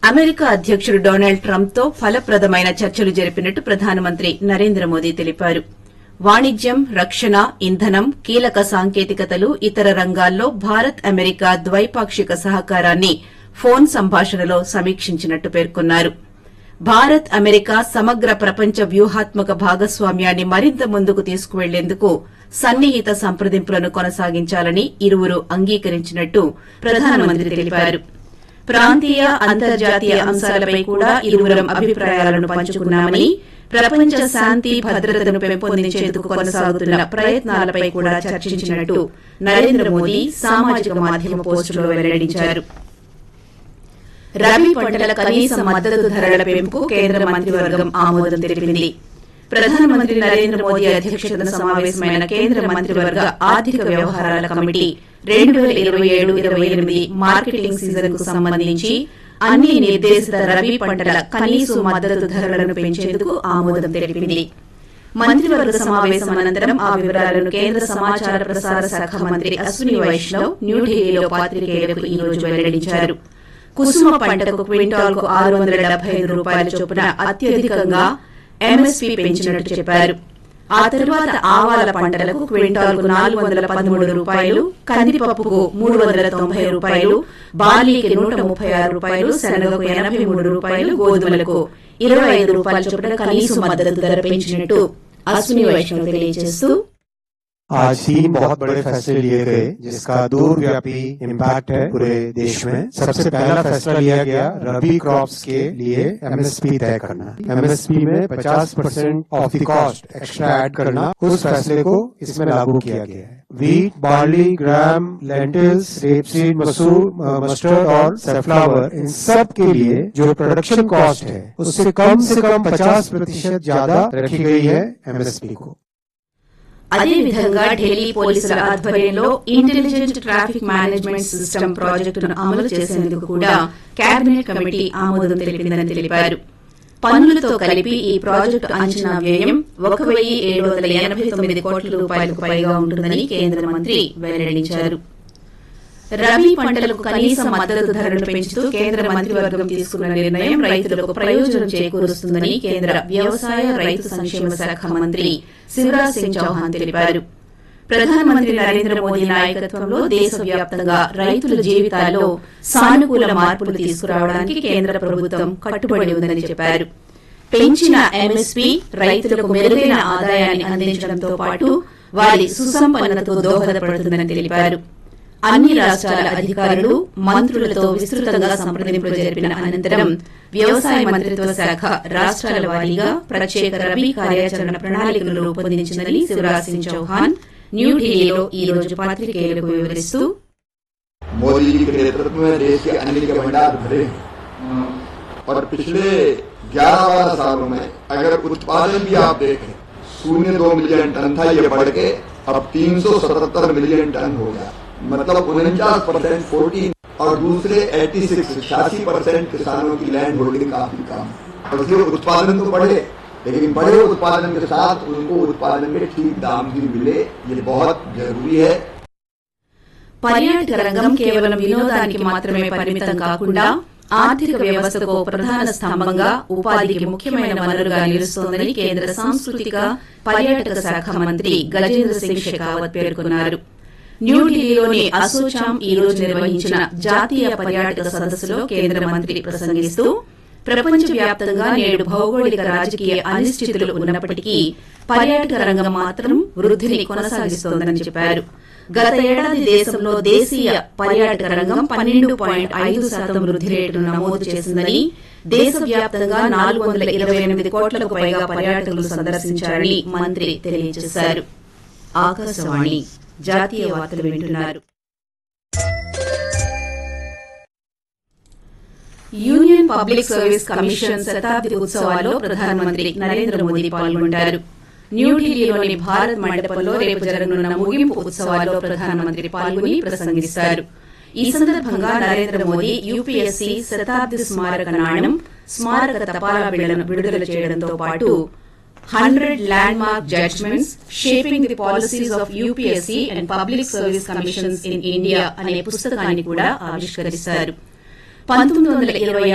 America అధ్యకుడు Donald Trump తో ఫలప్రదమైన చర్చలు జరిపినట్టు ప్రధానమంత్రి నరేంద్ర మోదీ తెలిపారు వాణిజ్యం రక్షణ ఇంధనం కీలక సాంకేతికతలు ఇతర రంగాల్లో భారత్ అమెరికా ద్వైపాక్షిక సహకారాన్ని ఫోన్ సంభాషణలో సమీక్షించినట్టు పేర్కొన్నారు భారత్ అమెరికా సమగ్ర ప్రపంచ వ్యూహాత్మక భాగస్వామ్యాన్ని మరింత ముందుకు తీసుకువెళ్లేందుకు సన్నిహిత సంప్రదింపులను కొనసాగించాలని ఇరువురు అంగీకరించినట్టు ప్రధానమంత్రి తెలిపారు ప్రాంతీయ అంతర్జాతీయ అంశాలపై కూడా ఇరువురం అభిప్రాయాలను పంచుకున్నామని ప్రపంచ శాంతి భద్రతను పెంపొందించేందుకు కొనసాగుతున్న ప్రయత్నాలపై కూడా చర్చించినట్టు నరేంద్ర మోదీ సామాజిక మాధ్యమ పోస్టులో వెల్లడించారు రబీ పంటల కనీస మద్దతు ధరల పెంపుకు కేంద్ర మంత్రివర్గం ఆమోదం తెలిపింది ప్రధానమంత్రి నరేంద్ర మోదీ అధ్యక్షతన సమావేశమైన కేంద్ర మంత్రివర్గ ఆర్థిక వ్యవహారాల కమిటీ రెండు పేల ఇరవై ఏడు ఇరవై ఎనిమిది మార్కెటింగ్ సీజన్ కు సంబంధించి అన్ని నిర్దేశిత రబీ పంటల కనీస మద్దతు ధరలను పెంచేందుకు ఆమోదం తెలిపింది మంత్రివర్గ సమావేశం అనంతరం ఆ వివరాలను కేంద్ర సమాచార ప్రసార శాఖ మంత్రి అశ్విని వైష్ణవ్ న్యూఢిల్లీలో పాత్రికేయులకు ఈ రోజు వెల్లడించారు కుసుమ పంటకు క్వింటాల్కు ఆరు వందల డెబ్బై ఐదు రూపాయల చొప్పున అత్యధికంగా ఎంఎస్పీ పెంచినట్టు చెప్పారు ఆ తరువాత ఆవాల పంటలకు క్వింటాల్కు నాలుగు వందల పదమూడు రూపాయలు కందిపప్పుకు మూడు వందల తొంభై రూపాయలు బార్లీకి నూట ముప్పై ఆరు రూపాయలు శనగకు ఎనభై మూడు రూపాయలు గోధుమలకు ఇరవై ఐదు రూపాయల చొప్పున కనీస మద్దతు ధర పెంచినట్టు అశ్విని వైష్ణవ్ తెలియజేస్తూ आज तीन बहुत बड़े फैसले लिए गए जिसका दूरव्यापी इम्पैक्ट है पूरे देश में सबसे पहला फैसला लिया गया रबी क्रॉप्स के लिए एमएसपी तय करना एमएसपी में 50 percent of the cost extra add करना उस फैसले को इसमें लागू किया गया है wheat barley gram lentils rapeseed मसूर मस्टर्ड और सनफ्लावर इन सब के लिए जो प्रोडक्शन कॉस्ट है उससे कम से कम 50 प्रतिशत ज्यादा रखी गई है एमएसपी को అదేవిధంగా ఢిల్లీ పోలీసుల ఆధ్వర్యంలో ఇంటెలిజెంట్ ట్రాఫిక్ మేనేజ్మెంట్ సిస్టమ్ ప్రాజెక్టును అమలు చేసేందుకు కూడా కేబినెట్ కమిటీ ఆమోదం తెలిపిందని తెలిపారు పన్నులతో కలిపి ఈ ప్రాజెక్టు అంచనా వ్యయం ఒక వెయ్యి ఏడు వందల ఎనభై తొమ్మిది కోట్ల రూపాయలకు పైగా ఉంటుందని కేంద్ర మంత్రి వెల్లడించారు రబీ పంటలకు కనీస మద్దతు ధరను పెంచుతూ కేంద్ర మంత్రివర్గం తీసుకున్న నిర్ణయం రైతులకు ప్రయోజనం చేకూరుస్తుందని కేంద్ర వ్యవసాయ రైతు సంక్షేమ శాఖ మంత్రి శివరాజ్ సింగ్ చౌహాన్ తెలిపారు ప్రధానమంత్రి నరేంద్ర మోదీ నాయకత్వంలో దేశవ్యాప్తంగా రైతుల జీవితాల్లో సానుకూల మార్పులు తీసుకురావడానికి కేంద్ర ప్రభుత్వం కట్టుబడి ఉందని చెప్పారు పెంచిన ఎంఎస్పీ రైతులకు మెరుగైన ఆదాయాన్ని అందించడంతో పాటు వారి సుసంపన్నతకు దోహదపడుతుందని తెలిపారు అన్ని రాష్ట్రాల అధికారులు మంత్రులతో విస్తృతంగా సంప్రదింపులు జరిపిన అనంతరం వ్యవసాయ మంత్రిత్వ శాఖ రాష్ట్రాల వారీగా ప్రత్యేక రబీ కార్యాచరణ ప్రణాళికను రూపొందించిందని శివరాజ్ సింగ్ చౌహాన్ న్యూఢిల్లీలో ఈ రోజు పాత్రికేయులకు వివరిస్తూ मोदी जी के नेतृत्व में देश के अनिल के भंडार भरे हैं और पिछले 11 बारह सालों में अगर उत्पादन भी आप देखें शून्य दो मिलियन टन था ये बढ़ के अब 377 मिलियन टन हो गया मतलब उनचास परसेंट फोर्टीन और दूसरे 86 छियासी परसेंट किसानों की लैंड होल्डिंग काफी कम और इसलिए उत्पादन तो बढ़े लेकिन बड़े उत्पादन के साथ उनको उत्पादन के ठीक दाम भी मिले ये बहुत जरूरी है పర్యాటక రంగం కేవలం వినోదానికి మాత్రమే పరిమితం కాకుండా ఆర్థిక వ్యవస్థకు ప్రధాన స్తంభంగా ఉపాధికి ముఖ్యమైన వనరుగా నిలుస్తోందని కేంద్ర సాంస్కృతిక పర్యాటక శాఖ మంత్రి గజేంద్ర సింగ్ షెకావత్ పేర్కొన్నారు న్యూఢిల్లీలోని అసోచాం ఈ రోజు నిర్వహించిన జాతీయ పర్యాటక సదస్సులో కేంద్ర మంత్రి ప్రసంగిస్తూ ప్రపంచవ్యాప్తంగా నేడు భౌగోళిక రాజకీయ అనిశ్చితులు ఉన్నప్పటికీ పర్యాటక రంగం మాత్రం వృద్ధిని కొనసాగిస్తోందని చెప్పారు గత ఏడాది దేశంలో దేశీయ పర్యాటక రంగం పన్నెండు పాయింట్ ఐదు శాతం వృద్ధి రేటును నమోదు చేసిందని దేశవ్యాప్తంగా నాలుగు వందల ఇరవై ఎనిమిది కోట్లకు పైగా పర్యాటకులు సందర్శించారని మంత్రి తెలియజేశారు ఆకాశవాణి జాతీయ వార్తలు వింటున్నారు యూనియన్ పబ్లిక్ సర్వీస్ కమిషన్ శతాబ్ది ఉత్సవాల్లో ప్రధానమంత్రి నరేంద్ర మోదీ పాల్గొంటారు న్యూఢిల్లీలోని భారత్ మండపంలో రేపు జరగనున్న ముగింపు ఉత్సవాల్లో ప్రధానమంత్రి పాల్గొని ప్రసంగిస్తారు ఈ సందర్భంగా నరేంద్ర మోదీ యూపీఎస్సీ శతాబ్ది స్మారక నాణం స్మారక తపాలా బిళ్లను విడుదల చేయడంతో పాటు hundred landmark judgements shaping the policies of UPSC and public service commissions in India అనే పుస్తకాన్ని కూడా ఆవిష్కరిస్తారు పంతొమ్మిది వందల ఇరవై